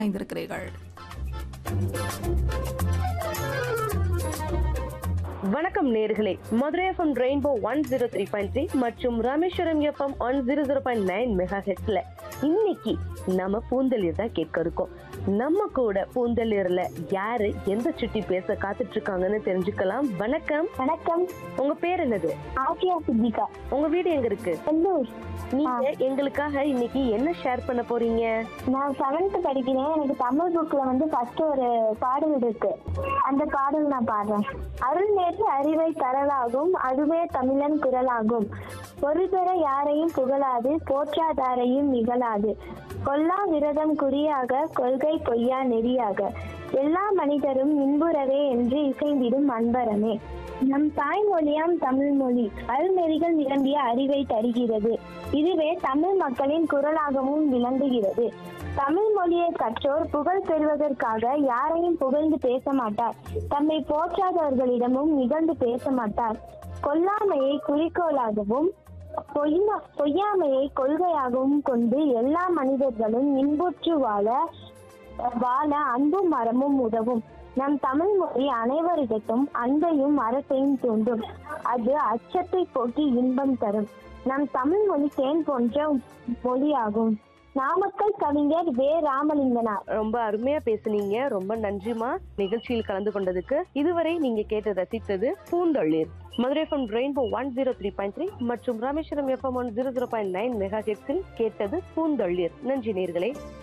இணைந்திருக்கிறீர்கள் வணக்கம் நேர்களே Madurai FM rainbow one zero three point three மற்றும் Rameswaram FM one zero zero point nine mega ஹெட்ஸ்ல இன்னைக்கு நம்ம பூந்தளிர் தான் கேட்க இருக்கோம் நம்ம கூட பூந்தளிர்ல யாரு எந்த சுட்டி பேச காத்துட்டு இருக்காங்கன்னு தெரிஞ்சுக்கலாம் வணக்கம் வணக்கம் உங்க பேர் என்னது ஆசியா சித்திகா உங்க வீடு எங்க இருக்கு செந்தூர் நீங்க எங்களுக்காக இன்னைக்கு என்ன ஷேர் பண்ண போறீங்க நான் செவன்த் படிக்கிறேன் எனக்கு தமிழ் புக்ல வந்து ஃபர்ஸ்ட் ஒரு பாடல் இருக்கு அந்த பாடல் நான் பாடுறேன் அருள் நேற்று அறிவை தரலாகும் அதுவே தமிழன் குரலாகும் ஒரு பெற யாரையும் புகழாது போற்றாதாரையும் நிகழாது கொல்லா விரதம் குறியாக கொள்கை பொய்யா நெறியாக எல்லா மனிதரும் இன்புறவே என்று இசைந்திடும் அன்பரமே நம் தாய்மொழியாம் தமிழ் மொழி அருள்நெறிகள் நிரம்பிய அறிவை தருகிறது இதுவே தமிழ் மக்களின் குரலாகவும் விளங்குகிறது தமிழ் மொழியை கற்றோர் புகழ் பெறுவதற்காக யாரையும் புகழ்ந்து பேச மாட்டார் தம்மை போற்றாதவர்களிடமும் நிகழ்ந்து பேச மாட்டார் கொல்லாமையை குறிக்கோளாகவும் பொய்மா பொய்யாமையை கொள்கையாகவும் கொண்டு எல்லா மனிதர்களும் இன்புற்று வாழ வாழ அன்பும் மரமும் உதவும் நம் தமிழ் மொழி அனைவரிடத்தும் அன்பையும் அரசையும் தூண்டும் அது அச்சத்தை போக்கி இன்பம் தரும் நம் தமிழ் மொழி தேன் போன்ற மொழியாகும் நாமக்கல் கவிஞர் வே ராமலிங்கனார் ரொம்ப அருமையா பேசுனீங்க ரொம்ப நன்றிமா நிகழ்ச்சியில் கலந்து கொண்டதுக்கு இதுவரை நீங்க கேட்டு ரசித்தது Poonthalir Madurai FM rainbow one zero three point three மற்றும் Rameswaram FM one zero zero point nine mega ஹெட்ஸில் கேட்டது பூந்தளிர் நன்றி நேர்களே